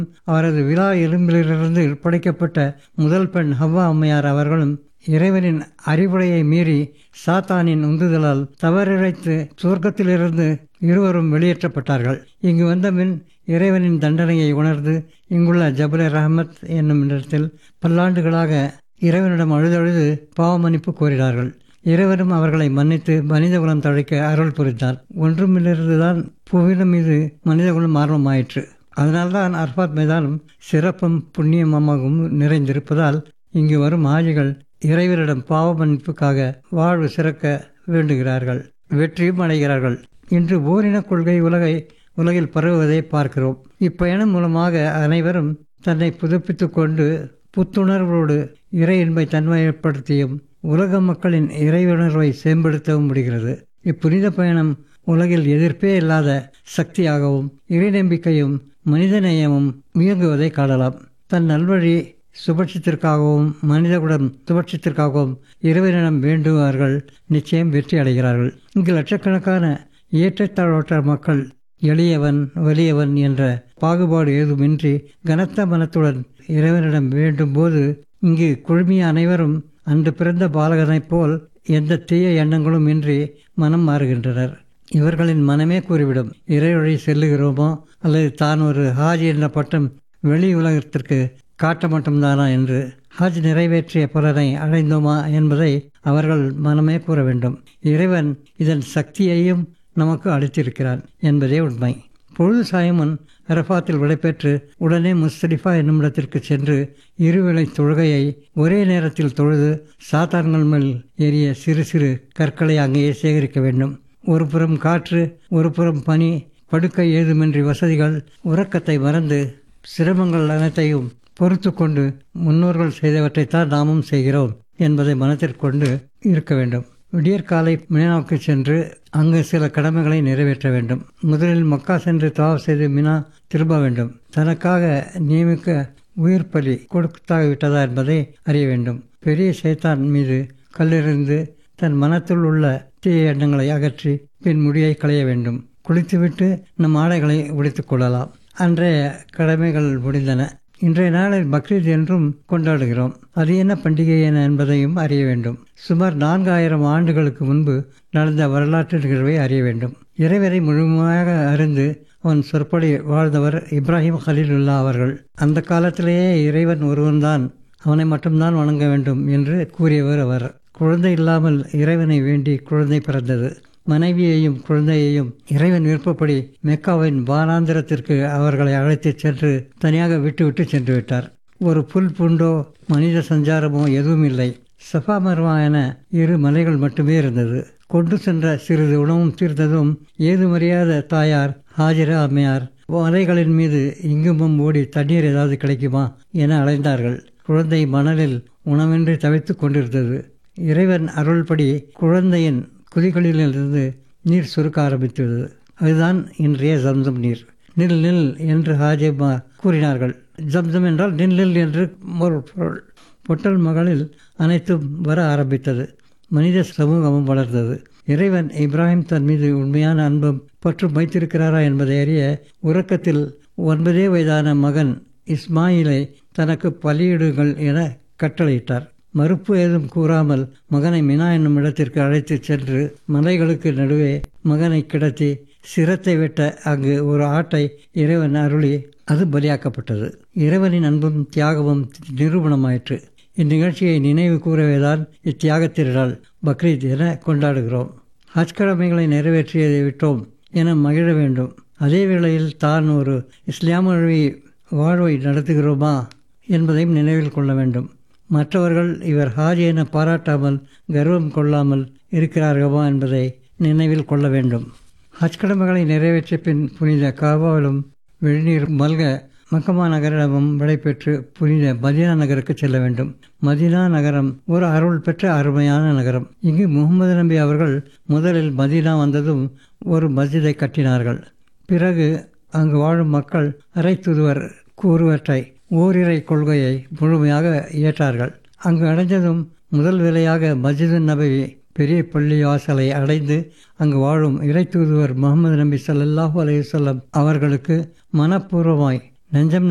அவரது விழா எலும்பிலிருந்து படைக்கப்பட்ட முதல் பெண் ஹவ்வா அம்மையார் அவர்களும் இறைவனின் அறிவுரையை மீறி சாத்தானின் உந்துதலால் தவறிழைத்து சுவர்க்கத்திலிருந்து இருவரும் வெளியேற்றப்பட்டார்கள் இங்கு வந்தபின் இறைவனின் தண்டனையை உணர்ந்து இங்குள்ள ஜபலே ரஹமத் என்னும் இடத்தில் பல்லாண்டுகளாக இறைவனிடம் அழுதழுது பாவமன்னிப்பு கோரினார்கள் இறைவனும் அவர்களை மன்னித்து மனிதகுலம் தழைக்க அருள் புரிந்தார் ஒன்றுமிலிருந்துதான் புவியிடம் மீது மனிதகுலம் ஆர்வமாயிற்று அதனால்தான் அர்பாத் மைதானம் சிறப்பும் புண்ணியமாகவும் நிறைந்திருப்பதால் இங்கு வரும் ஆஜிகள் இறைவனிடம் பாவ மன்னிப்புக்காக வாழ்வு சிறக்க வேண்டுகிறார்கள் வெற்றியும் அடைகிறார்கள் இன்று ஓரின கொள்கை உலகை உலகில் பரவுவதை பார்க்கிறோம் இப்பயணம் மூலமாக அனைவரும் தன்னை புதுப்பித்துக் கொண்டு புத்துணர்வோடு இறை இன்பை தன்மைப்படுத்தியும் உலக மக்களின் இறையுணர்வை மேம்படுத்தவும் முடிகிறது இப்புனித பயணம் உலகில் எதிர்ப்பே இல்லாத சக்தியாகவும் இறை நம்பிக்கையும் மனிதநேயமும் இயங்குவதை காணலாம் தன் நல்வழி சுபட்சத்திற்காகவும் மனிதகுடன் சுபட்சத்திற்காகவும் இறைவனிடம் வேண்டுவார்கள் நிச்சயம் வெற்றி அடைகிறார்கள் இங்கு லட்சக்கணக்கான ஏற்றத்தாழ்வற்ற மக்கள் எளியவன் வலியவன் என்ற பாகுபாடு ஏதுமின்றி கனத்த மனத்துடன் இறைவனிடம் வேண்டும் போது இங்கு குழுமிய அனைவரும் அன்று பிறந்த பாலகனைப் போல் எந்த தீய எண்ணங்களும் இன்றி மனம் மாறுகின்றனர் இவர்களின் மனமே கூறிவிடும் இறைவழி செல்லுகிறோமோ அல்லது தான் ஒரு ஹாஜ் என்ற பட்டம் வெளி உலகத்திற்கு காட்ட மட்டும்தானா என்று ஹஜ் நிறைவேற்றிய பலனை அடைந்தோமா என்பதை அவர்கள் மனமே கூற வேண்டும் இறைவன் இதன் சக்தியையும் நமக்கு அளித்திருக்கிறான் என்பதே உண்மை பொழுது சாயமுன் அரபாத்தில் விடைபெற்று உடனே முஸ்தலிஃபா என்னும் இடத்திற்கு சென்று இருவேளை தொழுகையை ஒரே நேரத்தில் தொழுது சாத்தான்கள் மேல் ஏறிய சிறு சிறு கற்களை அங்கேயே சேகரிக்க வேண்டும் ஒரு புறம் காற்று ஒரு புறம் பனி படுக்கை ஏதுமின்றி வசதிகள் உறக்கத்தை மறந்து சிரமங்கள் அனைத்தையும் பொறுத்து கொண்டு முன்னோர்கள் செய்தவற்றைத்தான் நாமும் செய்கிறோம் என்பதை மனத்திற்கொண்டு இருக்க வேண்டும் விடியற்காலை மினாவுக்கு சென்று அங்கு சில கடமைகளை நிறைவேற்ற வேண்டும் முதலில் மக்கா சென்று தவாப் செய்து மினா திரும்ப வேண்டும் தனக்காக நியமிக்க உயிர் பலி கொடுத்தாக விட்டதா என்பதை அறிய வேண்டும் பெரிய சேத்தான் மீது கல்லெறிந்து தன் மனத்தில் உள்ள தீய எண்ணங்களை அகற்றி பின் முடியை களைய வேண்டும் குளித்துவிட்டு நம் ஆடைகளை உடைத்துக் கொள்ளலாம் அன்றைய கடமைகள் முடிந்தன இன்றைய நாளில் பக்ரீத் என்றும் கொண்டாடுகிறோம் அது என்ன பண்டிகை என என்பதையும் அறிய வேண்டும் சுமார் நான்காயிரம் ஆண்டுகளுக்கு முன்பு நடந்த வரலாற்று நிகழ்வை அறிய வேண்டும் இறைவரை முழுமையாக அறிந்து அவன் சொற்படி வாழ்ந்தவர் இப்ராஹிம் ஹலீலுல்லா அவர்கள் அந்த காலத்திலேயே இறைவன் ஒருவன்தான் அவனை மட்டும்தான் வணங்க வேண்டும் என்று கூறியவர் அவர் குழந்தை இல்லாமல் இறைவனை வேண்டி குழந்தை பிறந்தது மனைவியையும் குழந்தையையும் இறைவன் விருப்பப்படி மெக்காவின் வானாந்திரத்திற்கு அவர்களை அழைத்துச் சென்று தனியாக விட்டுவிட்டு சென்று விட்டார் ஒரு புல் புண்டோ மனித சஞ்சாரமோ எதுவும் இல்லை சஃபா மர்வா என இரு மலைகள் மட்டுமே இருந்தது கொண்டு சென்ற சிறிது உணவும் தீர்த்ததும் ஏதுமறியாத தாயார் ஹாஜரா அம்மையார் மலைகளின் மீது இங்குமும் ஓடி தண்ணீர் ஏதாவது கிடைக்குமா என அலைந்தார்கள் குழந்தை மணலில் உணவின்றி தவித்துக் கொண்டிருந்தது இறைவன் அருள்படி குழந்தையின் குதிகளிலிருந்து நீர் சுருக்க ஆரம்பித்தது அதுதான் இன்றைய ஜம்சம் நீர் நில் நில் என்று ஹாஜிமா கூறினார்கள் ஜம்சம் என்றால் நில் நில் என்று ஒரு பொருள் பொட்டல் மகளில் அனைத்தும் வர ஆரம்பித்தது மனித சமூகமும் வளர்ந்தது இறைவன் இப்ராஹிம் தன் மீது உண்மையான அன்பும் பற்றும் வைத்திருக்கிறாரா என்பதை அறிய உறக்கத்தில் ஒன்பதே வயதான மகன் இஸ்மாயிலை தனக்கு பலியிடுங்கள் என கட்டளையிட்டார் மறுப்பு ஏதும் கூறாமல் மகனை மினா என்னும் இடத்திற்கு அழைத்து சென்று மலைகளுக்கு நடுவே மகனை கிடத்தி சிரத்தை வெட்ட அங்கு ஒரு ஆட்டை இறைவன் அருளி அது பலியாக்கப்பட்டது இறைவனின் அன்பும் தியாகமும் நிரூபணமாயிற்று இந்நிகழ்ச்சியை நினைவு கூறவேதான் இத்தியாக திருநாள் பக்ரீத் என கொண்டாடுகிறோம் ஹஜ் கடமைகளை நிறைவேற்றியதை விட்டோம் என மகிழ வேண்டும் அதே வேளையில் தான் ஒரு இஸ்லாம வழி வாழ்வை நடத்துகிறோமா என்பதையும் நினைவில் கொள்ள வேண்டும் மற்றவர்கள் இவர் ஹாஜி என பாராட்டாமல் கர்வம் கொள்ளாமல் இருக்கிறார்களா என்பதை நினைவில் கொள்ள வேண்டும் ஹஜ் கடமைகளை நிறைவேற்றிய பின் புனித காபாவிலும் வெளிநீர் மல்க மக்கமா நகரிடமும் விடைபெற்று புனித மதினா நகருக்கு செல்ல வேண்டும் மதினா நகரம் ஒரு அருள் பெற்ற அருமையான நகரம் இங்கு முகமது நபி அவர்கள் முதலில் மதினா வந்ததும் ஒரு மஸ்ஜிதை கட்டினார்கள் பிறகு அங்கு வாழும் மக்கள் அரை தூதுவர் கூறுவற்றை ஓரிரை கொள்கையை முழுமையாக ஏற்றார்கள் அங்கு அடைஞ்சதும் முதல் வேலையாக மஸ்ஜிது நபவி பெரிய பள்ளி வாசலை அடைந்து அங்கு வாழும் இறை தூதுவர் முகமது நபி சல்லாஹூ அலையுசல்லம் அவர்களுக்கு மனப்பூர்வமாய் நெஞ்சம்